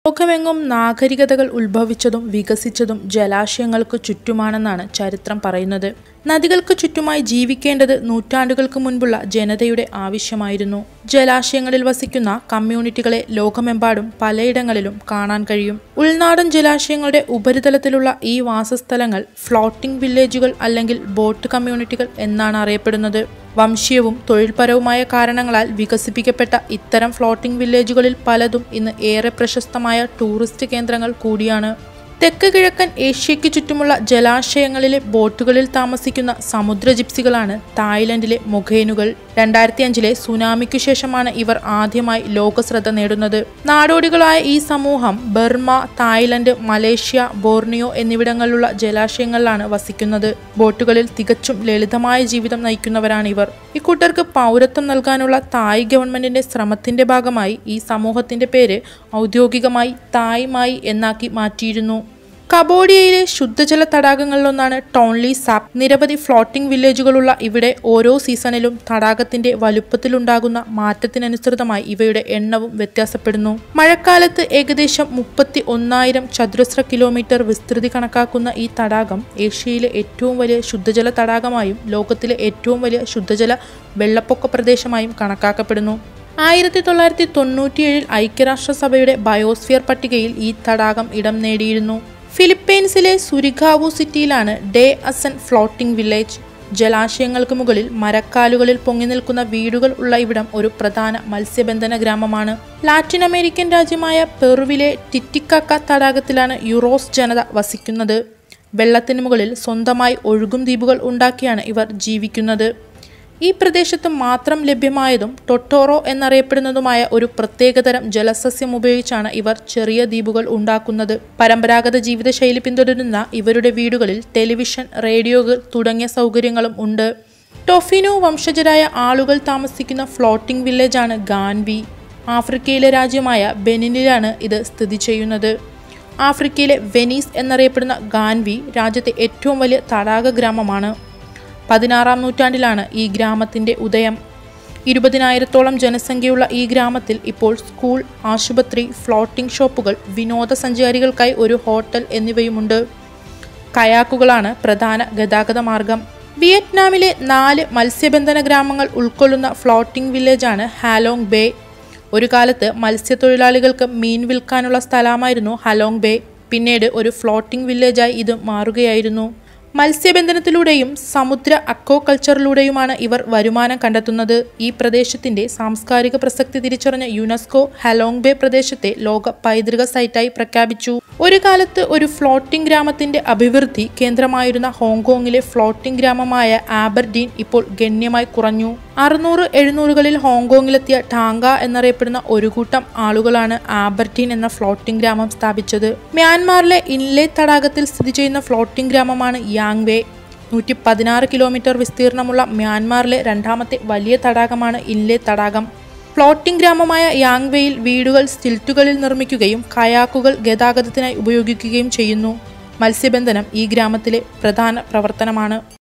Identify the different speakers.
Speaker 1: ലോകമെങ്ങും നാഗരികതകൾ ഉത്ഭവിച്ചതും വികസിച്ചതും ജലാശയങ്ങൾക്ക് ചുറ്റുമാണെന്നാണ് ചരിത്രം പറയുന്നത് നദികൾക്ക് ചുറ്റുമായി ജീവിക്കേണ്ടത് നൂറ്റാണ്ടുകൾക്ക് മുൻപുള്ള ജനതയുടെ ആവശ്യമായിരുന്നു ജലാശയങ്ങളിൽ വസിക്കുന്ന കമ്മ്യൂണിറ്റികളെ ലോകമെമ്പാടും പലയിടങ്ങളിലും കാണാൻ കഴിയും ഉൾനാടൻ ജലാശയങ്ങളുടെ ഉപരിതലത്തിലുള്ള ഈ വാസസ്ഥലങ്ങൾ ഫ്ലോട്ടിംഗ് വില്ലേജുകൾ അല്ലെങ്കിൽ ബോട്ട് കമ്മ്യൂണിറ്റികൾ എന്നാണ് അറിയപ്പെടുന്നത് വംശീയവും തൊഴിൽപരവുമായ കാരണങ്ങളാൽ വികസിപ്പിക്കപ്പെട്ട ഇത്തരം ഫ്ലോട്ടിംഗ് വില്ലേജുകളിൽ പലതും ഇന്ന് ഏറെ പ്രശസ്തമായ ടൂറിസ്റ്റ് കേന്ദ്രങ്ങൾ കൂടിയാണ് തെക്ക് കിഴക്കൻ ഏഷ്യയ്ക്ക് ചുറ്റുമുള്ള ജലാശയങ്ങളിലെ ബോട്ടുകളിൽ താമസിക്കുന്ന സമുദ്ര ജിപ്സികളാണ് തായ്ലൻഡിലെ മൊഖേനുകൾ രണ്ടായിരത്തി അഞ്ചിലെ സുനാമിക്കു ശേഷമാണ് ഇവർ ആദ്യമായി ലോകശ്രദ്ധ നേടുന്നത് നാടോടികളായ ഈ സമൂഹം ബർമ തായ്ലൻഡ് മലേഷ്യ ബോർണിയോ എന്നിവിടങ്ങളിലുള്ള ജലാശയങ്ങളിലാണ് വസിക്കുന്നത് ബോട്ടുകളിൽ തികച്ചും ലളിതമായ ജീവിതം നയിക്കുന്നവരാണ് ഇവർ ഇക്കൂട്ടർക്ക് പൗരത്വം നൽകാനുള്ള തായ് ഗവൺമെന്റിന്റെ ശ്രമത്തിന്റെ ഭാഗമായി ഈ സമൂഹത്തിന്റെ പേര് ഔദ്യോഗികമായി തായ് മായി എന്നാക്കി മാറ്റിയിരുന്നു കബോഡിയയിലെ ശുദ്ധജല തടാകങ്ങളിലൊന്നാണ് ടോൺലി സാപ്പ് നിരവധി ഫ്ലോട്ടിംഗ് വില്ലേജുകളുള്ള ഇവിടെ ഓരോ സീസണിലും തടാകത്തിന്റെ വലുപ്പത്തിലുണ്ടാകുന്ന മാറ്റത്തിനനുസൃതമായി ഇവയുടെ എണ്ണവും വ്യത്യാസപ്പെടുന്നു മഴക്കാലത്ത് ഏകദേശം മുപ്പത്തി ഒന്നായിരം ചതുരശ്ര കിലോമീറ്റർ വിസ്തൃതി കണക്കാക്കുന്ന ഈ തടാകം ഏഷ്യയിലെ ഏറ്റവും വലിയ ശുദ്ധജല തടാകമായും ലോകത്തിലെ ഏറ്റവും വലിയ ശുദ്ധജല വെള്ളപ്പൊക്ക പ്രദേശമായും കണക്കാക്കപ്പെടുന്നു ആയിരത്തി തൊള്ളായിരത്തി തൊണ്ണൂറ്റിയേഴിൽ ഐക്യരാഷ്ട്രസഭയുടെ ബയോസ്ഫിയർ പട്ടികയിൽ ഈ തടാകം ഇടം നേടിയിരുന്നു ഫിലിപ്പൈൻസിലെ സുരിഗാവു സിറ്റിയിലാണ് ഡേ അസൻ ഫ്ലോട്ടിംഗ് വില്ലേജ് ജലാശയങ്ങൾക്ക് മുകളിൽ മരക്കാലുകളിൽ പൊങ്ങി നിൽക്കുന്ന വീടുകൾ ഉള്ള ഇവിടം ഒരു പ്രധാന മത്സ്യബന്ധന ഗ്രാമമാണ് ലാറ്റിൻ അമേരിക്കൻ രാജ്യമായ പെറുവിലെ ടിറ്റിക്കാക്ക തടാകത്തിലാണ് യുറോസ് ജനത വസിക്കുന്നത് വെള്ളത്തിന് മുകളിൽ സ്വന്തമായി ഒഴുകും ദ്വീപുകൾ ഉണ്ടാക്കിയാണ് ഇവർ ജീവിക്കുന്നത് ഈ പ്രദേശത്ത് മാത്രം ലഭ്യമായതും ടൊട്ടോറോ എന്നറിയപ്പെടുന്നതുമായ ഒരു പ്രത്യേകതരം ജലസസ്യം ഉപയോഗിച്ചാണ് ഇവർ ചെറിയ ദ്വീപുകൾ ഉണ്ടാക്കുന്നത് പരമ്പരാഗത ജീവിതശൈലി പിന്തുടരുന്ന ഇവരുടെ വീടുകളിൽ ടെലിവിഷൻ റേഡിയോകൾ തുടങ്ങിയ സൗകര്യങ്ങളും ഉണ്ട് ടൊഫിനോ വംശജരായ ആളുകൾ താമസിക്കുന്ന ഫ്ലോട്ടിംഗ് വില്ലേജാണ് ഗാൻവി ആഫ്രിക്കയിലെ രാജ്യമായ ബെനിനിലാണ് ഇത് സ്ഥിതി ചെയ്യുന്നത് ആഫ്രിക്കയിലെ വെനീസ് എന്നറിയപ്പെടുന്ന ഗാൻവി രാജ്യത്തെ ഏറ്റവും വലിയ തടാക ഗ്രാമമാണ് പതിനാറാം നൂറ്റാണ്ടിലാണ് ഈ ഗ്രാമത്തിൻ്റെ ഉദയം ഇരുപതിനായിരത്തോളം ജനസംഖ്യയുള്ള ഈ ഗ്രാമത്തിൽ ഇപ്പോൾ സ്കൂൾ ആശുപത്രി ഫ്ലോട്ടിംഗ് ഷോപ്പുകൾ വിനോദസഞ്ചാരികൾക്കായി ഒരു ഹോട്ടൽ എന്നിവയുമുണ്ട് കയാക്കുകളാണ് പ്രധാന ഗതാഗത മാർഗം വിയറ്റ്നാമിലെ നാല് മത്സ്യബന്ധന ഗ്രാമങ്ങൾ ഉൾക്കൊള്ളുന്ന ഫ്ലോട്ടിംഗ് വില്ലേജാണ് ഹാലോങ് ബേ ഒരു കാലത്ത് മത്സ്യത്തൊഴിലാളികൾക്ക് മീൻ വിൽക്കാനുള്ള സ്ഥലമായിരുന്നു ഹലോങ് ബേ പിന്നീട് ഒരു ഫ്ലോട്ടിംഗ് വില്ലേജായി ഇത് മാറുകയായിരുന്നു മത്സ്യബന്ധനത്തിലൂടെയും സമുദ്ര അക്വാകൾച്ചറിലൂടെയുമാണ് ഇവർ വരുമാനം കണ്ടെത്തുന്നത് ഈ പ്രദേശത്തിന്റെ സാംസ്കാരിക പ്രസക്തി തിരിച്ചറിഞ്ഞ യുനെസ്കോ ഹലോങ് ബേ പ്രദേശത്തെ ലോക പൈതൃക സൈറ്റായി പ്രഖ്യാപിച്ചു ഒരു കാലത്ത് ഒരു ഫ്ലോട്ടിംഗ് ഗ്രാമത്തിന്റെ അഭിവൃദ്ധി കേന്ദ്രമായിരുന്ന ഹോങ്കോങ്ങിലെ ഫ്ലോട്ടിംഗ് ഗ്രാമമായ ആബർഡീൻ ഇപ്പോൾ ഗണ്യമായി കുറഞ്ഞു അറുന്നൂറ് എഴുന്നൂറുകളിൽ ഹോങ്കോങ്ങിലെത്തിയ ടാങ്ക എന്നറിയപ്പെടുന്ന ഒരു കൂട്ടം ആളുകളാണ് ആബർഡീൻ എന്ന ഫ്ലോട്ടിംഗ് ഗ്രാമം സ്ഥാപിച്ചത് മ്യാൻമാറിലെ ഇൻലെ തടാകത്തിൽ സ്ഥിതി ചെയ്യുന്ന ഫ്ലോട്ടിംഗ് ഗ്രാമമാണ് യാങ്വേ നൂറ്റി പതിനാറ് കിലോമീറ്റർ വിസ്തീർണമുള്ള മ്യാൻമാറിലെ രണ്ടാമത്തെ വലിയ തടാകമാണ് ഇൻലെ തടാകം ഫ്ലോട്ടിംഗ് ഗ്രാമമായ യാങ്വേയിൽ വീടുകൾ സ്റ്റിൽറ്റുകളിൽ നിർമ്മിക്കുകയും കയാക്കുകൾ ഗതാഗതത്തിനായി ഉപയോഗിക്കുകയും ചെയ്യുന്നു മത്സ്യബന്ധനം ഈ ഗ്രാമത്തിലെ പ്രധാന പ്രവർത്തനമാണ്